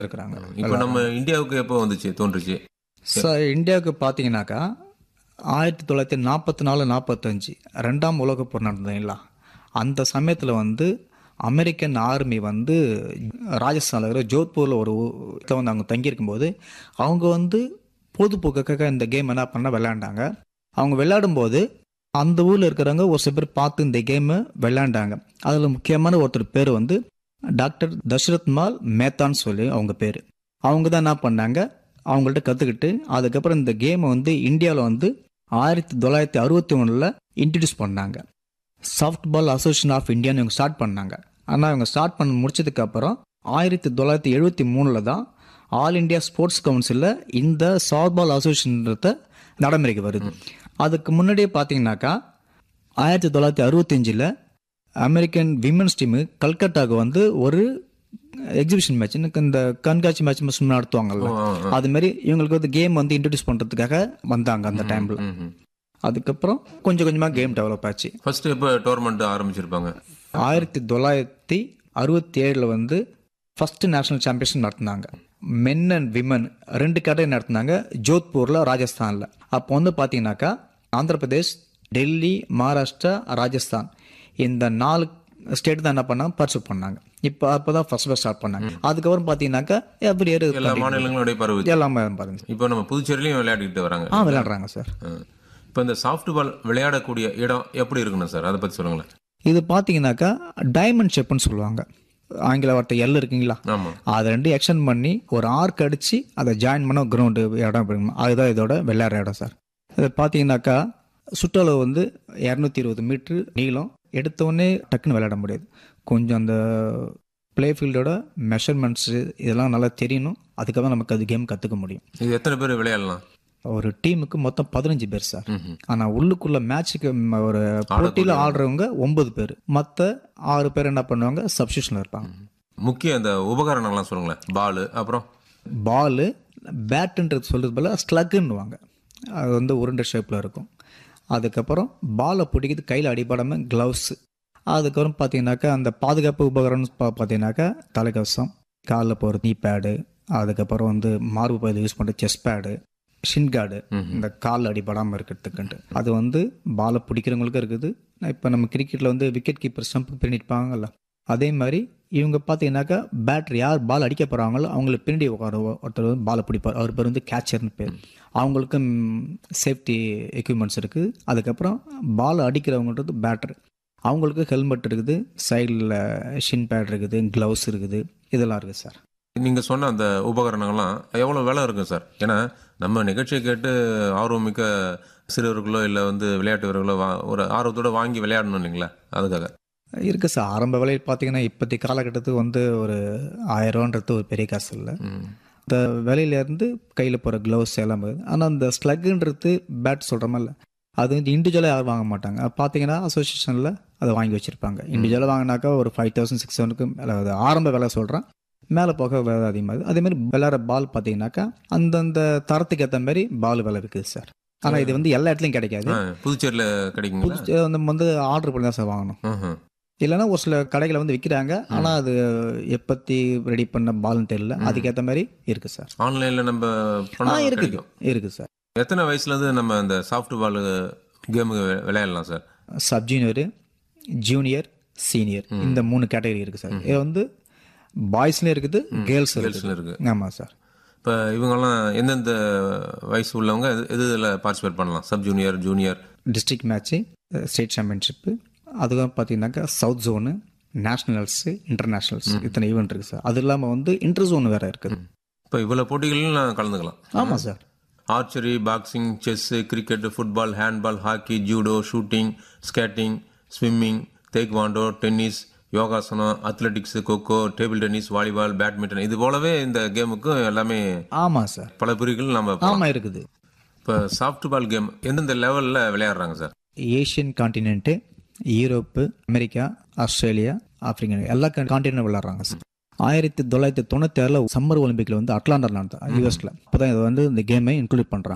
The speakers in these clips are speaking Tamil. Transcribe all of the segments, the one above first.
இருக்கிறாங்க இப்போ நம்ம இந்தியாவுக்கு எப்போ வந்துச்சு தோன்றுச்சு சார் இந்தியாவுக்கு பார்த்தீங்கன்னாக்கா ஆயிரத்தி தொள்ளாயிரத்தி நாற்பத்தி நாலு நாற்பத்தஞ்சு ரெண்டாம் உலகப் போர் நடந்ததுங்களா அந்த சமயத்தில் வந்து அமெரிக்கன் ஆர்மி வந்து ராஜஸ்தானில் இருக்கிற ஜோத்பூரில் ஒரு இடத்துல வந்து அவங்க தங்கியிருக்கும்போது அவங்க வந்து பொதுப்போக்குக்காக இந்த கேம் என்ன பண்ண விளையாண்டாங்க அவங்க விளையாடும்போது அந்த ஊரில் இருக்கிறவங்க ஒரு சில பேர் பார்த்து இந்த கேமை விளையாண்டாங்க அதில் முக்கியமான ஒருத்தர் பேர் வந்து டாக்டர் தஷ்ரத் மால் மேத்தான்னு சொல்லி அவங்க பேர் அவங்க தான் என்ன பண்ணாங்க அவங்கள்ட்ட கற்றுக்கிட்டு அதுக்கப்புறம் இந்த கேமை வந்து இந்தியாவில் வந்து ஆயிரத்தி தொள்ளாயிரத்தி அறுபத்தி ஒன்றில் இன்ட்ரடியூஸ் பண்ணாங்க சாஃப்ட் பால் அசோசியேஷன் ஆஃப் இந்தியான்னு இவங்க ஸ்டார்ட் பண்ணாங்க ஆனால் இவங்க ஸ்டார்ட் பண்ண முடிச்சதுக்கு அப்புறம் ஆயிரத்தி தொள்ளாயிரத்தி எழுபத்தி மூணில் தான் ஆல் இந்தியா ஸ்போர்ட்ஸ் கவுன்சிலில் இந்த சாஃப்ட் பால் அசோசியேஷன்றத நடைமுறைக்கு வருது அதுக்கு முன்னாடியே பார்த்தீங்கன்னாக்கா ஆயிரத்தி தொள்ளாயிரத்தி அறுபத்தஞ்சில் அமெரிக்கன் விமன்ஸ் டீமு கல்கட்டாவுக்கு வந்து ஒரு எக்ஸிபிஷன் மேட்ச் இந்த கண்காட்சி மேட்ச் சும்மா நடத்துவாங்கல்ல அது மாதிரி இவங்களுக்கு வந்து கேம் வந்து இன்ட்ரடியூஸ் பண்ணுறதுக்காக வந்தாங்க அந்த டைமில் அதுக்கப்புறம் கொஞ்சம் கொஞ்சமாக கேம் டெவலப் ஆச்சு ஃபர்ஸ்ட் எப்போ டோர்னமெண்ட் ஆரம்பிச்சிருப்பாங்க ஆயிரத்தி தொள்ளாயிரத்தி அறுபத்தி ஏழில் வந்து ஃபர்ஸ்ட் நேஷனல் சாம்பியன்ஷிப் நடத்தினாங்க மென் அண்ட் விமன் ரெண்டு கடை நடத்தினாங்க ஜோத்பூரில் ராஜஸ்தானில் அப்போ வந்து பார்த்தீங்கன்னாக்கா ஆந்திர பிரதேஷ் டெல்லி மகாராஷ்டிரா ராஜஸ்தான் இந்த நாலு ஸ்டேட் தான் என்ன பண்ணாங்க பர்சூட் பண்ணாங்க இப்போ அப்போ தான் ஃபர்ஸ்ட் ஸ்டார்ட் பண்ணாங்க அதுக்கப்புறம் பார்த்தீங்கன்னாக்கா எவ்ரி இயர் எல்லா மாநிலங்களுடைய பருவ எல்லாமே பாருங்க இப்போ நம்ம புதுச்சேரியிலையும் விளையாடிக்கிட்டு வராங்க ஆ விளையாடுறாங்க சார் இப்போ இந்த சாஃப்ட் பால் விளையாடக்கூடிய இடம் எப்படி இருக்கணும் சார் அதை பற்றி சொல்லுங்களேன் இது பார்த்தீங்கன்னாக்கா டைமண்ட் ஷேப்னு சொல்லுவாங்க ஆங்கில வார்த்தை எல் இருக்குங்களா ஆமாம் அதை ரெண்டு எக்ஸ்டெண்ட் பண்ணி ஒரு ஆர்க் அடித்து அதை ஜாயின் பண்ண கிரவுண்டு இடம் இருக்கணும் அதுதான் இதோட விளையாடுற இடம் சார் இது பார்த்தீங்கன்னாக்கா சுற்றளவு வந்து இரநூத்தி இருபது மீட்ரு நீளம் எடுத்தோடனே டக்குன்னு விளையாட முடியாது கொஞ்சம் அந்த ப்ளே ஃபீல்டோட மெஷர்மெண்ட்ஸு இதெல்லாம் நல்லா தெரியணும் அதுக்கப்புறம் நமக்கு அது கேம் கற்றுக்க முடியும் இது எத்தனை பேர் விளையாடலாம் ஒரு டீமுக்கு மொத்தம் பதினஞ்சு பேர் சார் ம்ஹும். ஆனால் உள்ளுக்குள்ள மேட்ச்சுக்கு ஒரு போட்டியில் ஆடுறவங்க ஒன்பது பேர் மற்ற ஆறு பேர் என்ன பண்ணுவாங்க சப்ஸ்டியூஷனில் இருப்பாங்க முக்கிய அந்த உபகரணங்கள்லாம் சொல்லுங்களேன் பால் அப்புறம் பாலு பேட்டுன்றது சொல்கிறது போல் ஸ்லக்குன்னுவாங்க அது வந்து உருண்டை ஷேப்பில் இருக்கும் அதுக்கப்புறம் பாலை பிடிக்கிறது கையில் அடிபடாமல் க்ளவுஸு அதுக்கப்புறம் பார்த்தீங்கன்னாக்கா அந்த பாதுகாப்பு உபகரணம் பா பார்த்தீங்கன்னாக்கா தலைக்கவசம் காலில் போகிற நீ பேடு அதுக்கப்புறம் வந்து மார்பு பகுதியில் யூஸ் பண்ணுற செஸ் பேடு ஷின் கார்டு இந்த கால் அடிபடாமல் இருக்கிறதுக்குன்ட்டு அது வந்து பாலை பிடிக்கிறவங்களுக்கும் இருக்குது இப்போ நம்ம கிரிக்கெட்டில் வந்து விக்கெட் கீப்பர் ஸ்டம்ப் பின்னிருப்பாங்கல்ல அதே மாதிரி இவங்க பார்த்தீங்கன்னாக்கா பேட்டர் யார் பால் அடிக்க போகிறாங்களோ அவங்களுக்கு பின்னாடி உட்கார ஒருத்தர் வந்து பாலை பிடிப்பார் அவர் பேர் வந்து கேச்சர்னு பேர் அவங்களுக்கும் சேஃப்டி எக்யூப்மெண்ட்ஸ் இருக்குது அதுக்கப்புறம் பால் அடிக்கிறவங்கன்றது பேட்டர் அவங்களுக்கு ஹெல்மெட் இருக்குது சைடில் ஷின் பேட் இருக்குது க்ளவுஸ் இருக்குது இதெல்லாம் இருக்குது சார் நீங்கள் சொன்ன அந்த உபகரணங்கள்லாம் எவ்வளோ விலை இருக்கும் சார் ஏன்னா நம்ம நிகழ்ச்சியை கேட்டு ஆர்வமிக்க சிறுவர்களோ இல்லை வந்து விளையாட்டு வீரர்களோ வா ஒரு ஆர்வத்தோட வாங்கி விளையாடணும் இல்லைங்களா அதுக்காக இருக்குது சார் ஆரம்ப விலையில் பார்த்தீங்கன்னா இப்போத்தி காலகட்டத்துக்கு வந்து ஒரு ஆயிரம்ன்றது ஒரு பெரிய காசு இல்லை ம். இந்த விலையிலேருந்து கையில் போகிற க்ளவுஸ் எல்லாம் ஆனால் அந்த ஸ்லக்குன்றது பேட் சொல்கிற மாதிரி அது வந்து இண்டிவிஜுவலாக யாரும் வாங்க மாட்டாங்க அது பார்த்தீங்கன்னா அசோசியேஷனில் அதை வாங்கி வச்சுருப்பாங்க இண்டிவிஜுவலாக வாங்கினாக்கா ஒரு ஃபைவ் தௌசண்ட் சிக்ஸ் ஹண்ட்ரடுக்கு மேலே அது ஆரம்ப விலை சொல்கிறேன் மேலே போக விலை அதிகமாகுது அதேமாதிரி விளையாடுற பால் பார்த்தீங்கன்னாக்கா அந்தந்த தரத்துக்கு ஏற்ற மாதிரி பால் விலை இருக்குது சார் ஆனால் இது வந்து எல்லா இடத்துலையும் கிடைக்காது ஆ, புதுச்சேரியில் கிடைக்குங்களா புதுச்சு நம்ம வந்து ஆர்டர் பண்ணி தான் சார் வாங்கணும் ம்ஹும். இல்லைன்னா ஒரு சில கடைகளை வந்து விற்கிறாங்க ஆனால் அது எப்பத்தி ரெடி பண்ண பால்னு தெரியல அதுக்கேற்ற மாதிரி இருக்குது சார் ஆன்லைனில் நம்ம ஆ பண்ணா இருக்குது கிடைக்கும் இருக்குது சார் எத்தனை வயசுலேருந்து நம்ம இந்த சாஃப்ட் பால் கேமுக்கு விளையாடலாம் sir sub junior junior senior இந்த மூணு கேட்டகரி இருக்குது சார் இது வந்து பாய்ஸ்லேயும் இருக்குது கேர்ள்ஸ் இருக்குது கேர்ள்ஸில் இருக்கு ஆமாம் சார் இப்போ இவங்கெல்லாம் எந்தெந்த வயசு உள்ளவங்க எது- எது இதில் பார்ட்டிசிபேட் பண்ணலாம் sub junior junior district match state championship அதுக்கப்புறம் பார்த்தீங்கன்னாக்கா சவுத் ஜோனு நேஷ்னல்ஸு இன்டர்நேஷ்னல்ஸ் இத்தனை ஈவெண்ட் இருக்குது சார் அது இல்லாமல் வந்து இன்டர் ஜோன் வேறு இருக்குது இப்போ இவ்வளோ போட்டிகளிலும் நான் கலந்துக்கலாம் ஆமாம் sir archery boxing chess cricket football handball hockey judo shooting skating swimming taekwondo tennis யோகாசனம் athletics kho kho table tennis volleyball badminton இது போலவே இந்த கேமுக்கும் எல்லாமே ஆமாம் சார் பல பிரிவுகள் நம்ம ஆமாம் இருக்குது இப்போ சாஃப்ட் பால் கேம் எந்தெந்த லெவலில் விளையாடுறாங்க sir Asian continent Europe America Australia Africa எல்லா காண்டினென்ட் விளையாடுறாங்க சார் ஆயிரத்தி தொள்ளாயிரத்தி தொண்ணூத்தி ஆறில் சம்மர் ஒலிம்பிக்ல வந்து அட்லாண்டா நடந்தது யூஎஸ்ல அப்போ தான் இதை வந்து இந்த கேமை இன்க்ளூட் பண்ணுறாங்க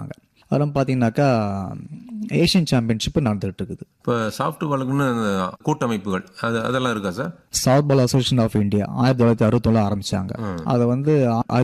அதெல்லாம் பார்த்தீங்கன்னாக்கா ஏஷியன் சாம்பியன்ஷிப் நடந்துகிட்டு இருக்குது இப்போ சாஃப்ட் பாலுக்குன்னு கூட்டமைப்புகள் அது அதெல்லாம் இருக்கா sir softball association of India ஆயிரத்தி தொள்ளாயிரத்தி அறுபத்தொன்னு ஆரம்பிச்சாங்க அதை வந்து ஆயிரத்தி